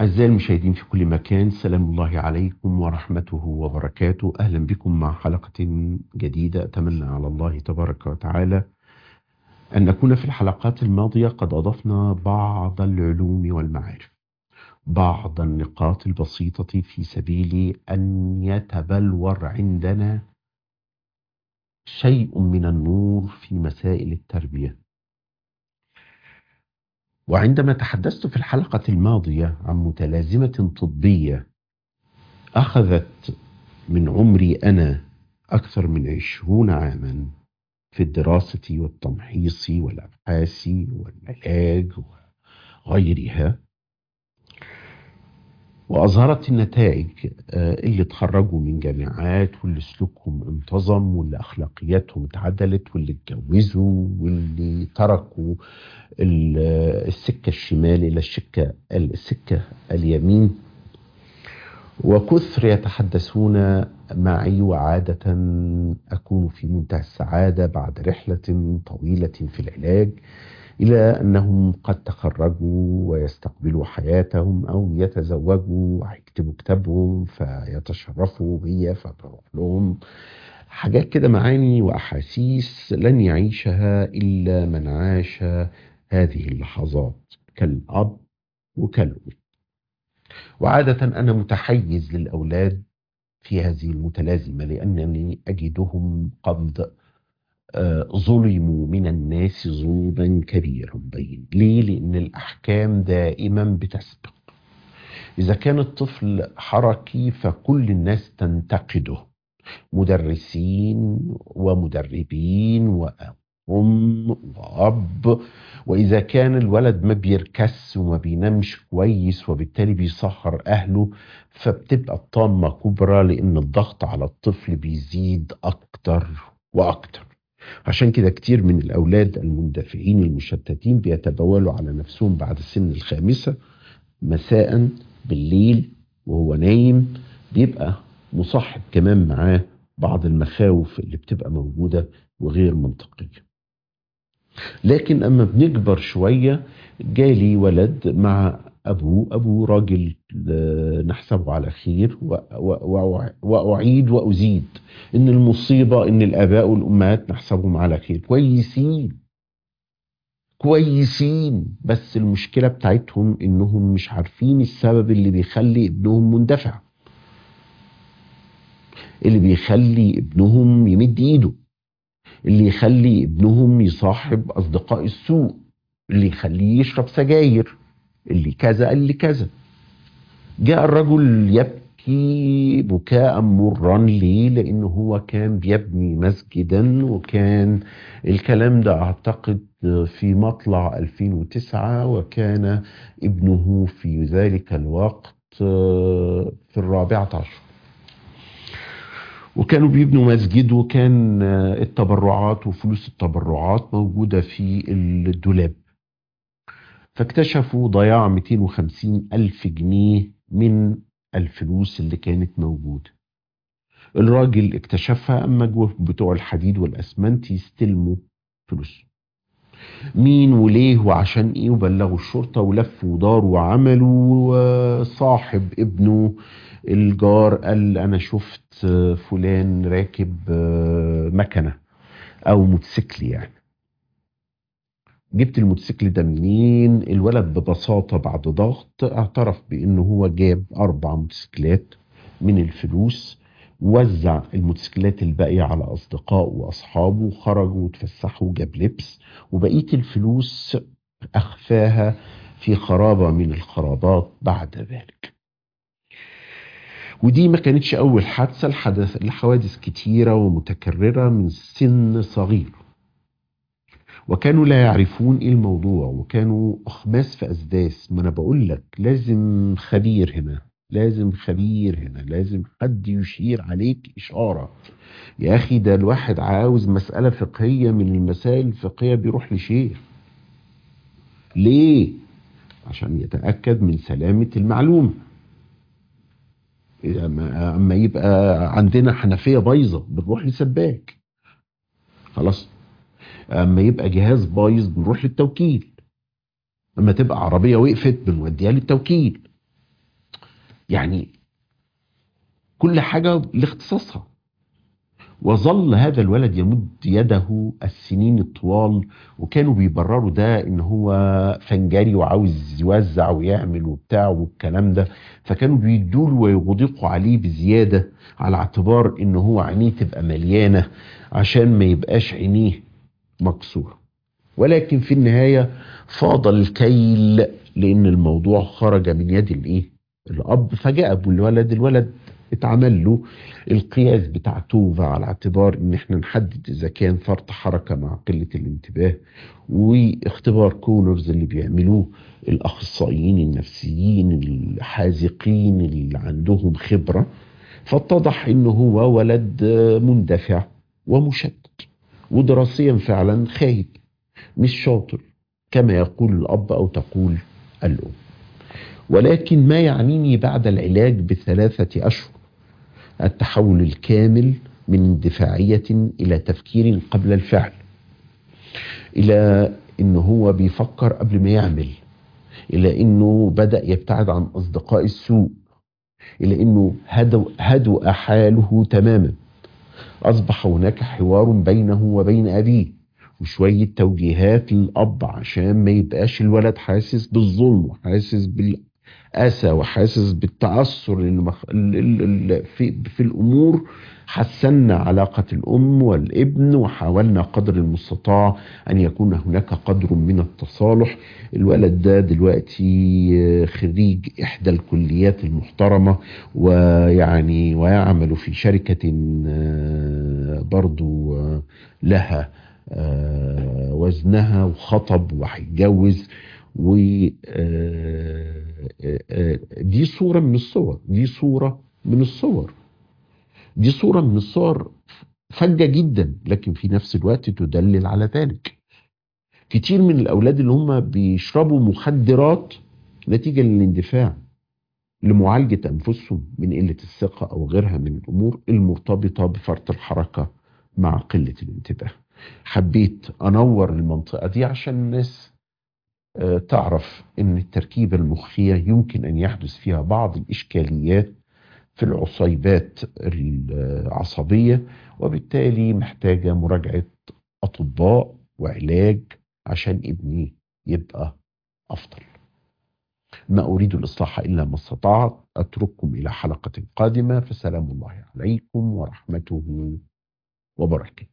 أعزائي المشاهدين في كل مكان سلام الله عليكم ورحمته وبركاته أهلا بكم مع حلقة جديدة أتمنى على الله تبارك وتعالى أن نكون في الحلقات الماضية قد أضفنا بعض العلوم والمعارف بعض النقاط البسيطة في سبيل أن يتبلور عندنا شيء من النور في مسائل التربية وعندما تحدثت في الحلقة الماضية عن متلازمة طبية أخذت من عمري أنا أكثر من عشرون عاما في الدراسة والتمحيص والأبحاث والعلاج وغيرها وأظهرت النتائج آه، اللي اتخرجوا من جامعات واللي سلوكهم انتظم واللي أخلاقياتهم اتعدلت واللي اتجوزوا واللي تركوا ال- السكة الشمال إلى السكة السكة اليمين وكثر يتحدثون معي وعادة أكون في منتهى السعادة بعد رحلة طويلة في العلاج إلى أنهم قد تخرجوا ويستقبلوا حياتهم أو يتزوجوا ويكتبوا كتابهم فيتشرفوا بي فبروح لهم حاجات كده معاني وأحاسيس لن يعيشها إلا من عاش هذه اللحظات كالأب وكالأم وعادة أنا متحيز للأولاد في هذه المتلازمة لأنني أجدهم قد آه، ظلموا من الناس ظلما كبيرا بين ليه؟ لأن الأحكام دائما بتسبق إذا كان الطفل حركي فكل الناس تنتقده مدرسين ومدربين وأم وأب وإذا كان الولد ما بيركس وما بينامش كويس وبالتالي بيسهر أهله فبتبقى الطامة كبرى لأن الضغط على الطفل بيزيد أكتر وأكتر عشان كده كتير من الأولاد المندفعين المشتتين بيتبولوا على نفسهم بعد سن الخامسة مساء بالليل وهو نايم بيبقى مصاحب كمان معاه بعض المخاوف اللي بتبقى موجودة وغير منطقية لكن أما بنكبر شوية جالي ولد مع أبوه أبوه راجل آه، نحسبه على خير و- و- و- وأعيد وأزيد إن المصيبة إن الآباء والأمهات نحسبهم على خير كويسين كويسين بس المشكلة بتاعتهم إنهم مش عارفين السبب اللي بيخلي ابنهم مندفع اللي بيخلي ابنهم يمد إيده اللي يخلي ابنهم يصاحب أصدقاء السوء اللي يخليه يشرب سجاير اللي كذا اللي كذا جاء الرجل يبكي بكاء مرا ليه لانه هو كان بيبني مسجدا وكان الكلام ده اعتقد في مطلع 2009 وكان ابنه في ذلك الوقت آه، في الرابعة عشر وكانوا بيبنوا مسجد وكان آه، التبرعات وفلوس التبرعات موجودة في الدولاب فاكتشفوا ضياع 250 ألف جنيه من الفلوس اللي كانت موجودة الراجل اكتشفها أما جوه بتوع الحديد والأسمنت يستلموا فلوس مين وليه وعشان ايه وبلغوا الشرطة ولفوا وداروا وعملوا آه، صاحب ابنه الجار قال انا شفت آه، فلان راكب آه، مكنة او موتوسيكل يعني جبت الموتوسيكل ده منين الولد ببساطة بعد ضغط اعترف بانه هو جاب اربع موتوسيكلات من الفلوس وزع الموتوسيكلات الباقية على أصدقائه وأصحابه وخرجوا وتفسحوا وجاب لبس وبقية الفلوس أخفاها في خرابة من الخرابات بعد ذلك ودي ما كانتش أول حادثة الحدث الحوادث كتيرة ومتكررة من سن صغير وكانوا لا يعرفون ايه الموضوع وكانوا اخماس في اسداس ما انا بقول لك لازم خبير هنا لازم خبير هنا لازم حد يشير عليك اشاره يا اخي ده الواحد عاوز مساله فقهيه من المسائل الفقهيه بيروح لشيخ ليه عشان يتاكد من سلامه المعلومه اما أما يبقى عندنا حنفيه بايظه بنروح لسباك خلاص اما يبقى جهاز بايظ بنروح للتوكيل اما تبقى عربيه وقفت بنوديها للتوكيل يعني كل حاجة لاختصاصها وظل هذا الولد يمد يده السنين الطوال وكانوا بيبرروا ده ان هو فنجاري وعاوز يوزع ويعمل وبتاع والكلام ده فكانوا بيدوا له ويغدقوا عليه بزياده على اعتبار ان هو عينيه تبقى مليانه عشان ما يبقاش عينيه مكسوره ولكن في النهايه فاض الكيل لان الموضوع خرج من يد الايه الاب فجاء ابو الولد الولد اتعمل له القياس بتاع توفا على اعتبار ان احنا نحدد اذا كان فرط حركه مع قله الانتباه واختبار كولرز اللي بيعملوه الاخصائيين النفسيين الحاذقين اللي عندهم خبره فاتضح انه هو ولد مندفع ومشتت ودراسيا فعلا خايب مش شاطر كما يقول الاب او تقول الام ولكن ما يعنيني بعد العلاج بثلاثه اشهر التحول الكامل من اندفاعية إلى تفكير قبل الفعل إلى إنه هو بيفكر قبل ما يعمل إلى إنه بدأ يبتعد عن أصدقاء السوء إلى إنه هدو, هدو حاله تماما أصبح هناك حوار بينه وبين أبيه وشوية توجيهات للأب عشان ما يبقاش الولد حاسس بالظلم وحاسس بال اسى وحاسس بالتاثر المخ... في في الامور حسنا علاقه الام والابن وحاولنا قدر المستطاع ان يكون هناك قدر من التصالح الولد ده دلوقتي خريج احدى الكليات المحترمه ويعني ويعمل في شركه برضو لها وزنها وخطب وهيتجوز و دي صورة من الصور دي صورة من الصور دي صورة من الصور فجة جدا لكن في نفس الوقت تدلل على ذلك كتير من الأولاد اللي هم بيشربوا مخدرات نتيجة للاندفاع لمعالجة أنفسهم من قلة الثقة أو غيرها من الأمور المرتبطة بفرط الحركة مع قلة الانتباه حبيت أنور المنطقة دي عشان الناس تعرف ان التركيبة المخية يمكن ان يحدث فيها بعض الاشكاليات في العصيبات العصبية وبالتالي محتاجة مراجعة اطباء وعلاج عشان ابني يبقى افضل ما اريد الاصلاح الا ما استطعت اترككم الى حلقة قادمة فسلام الله عليكم ورحمته وبركاته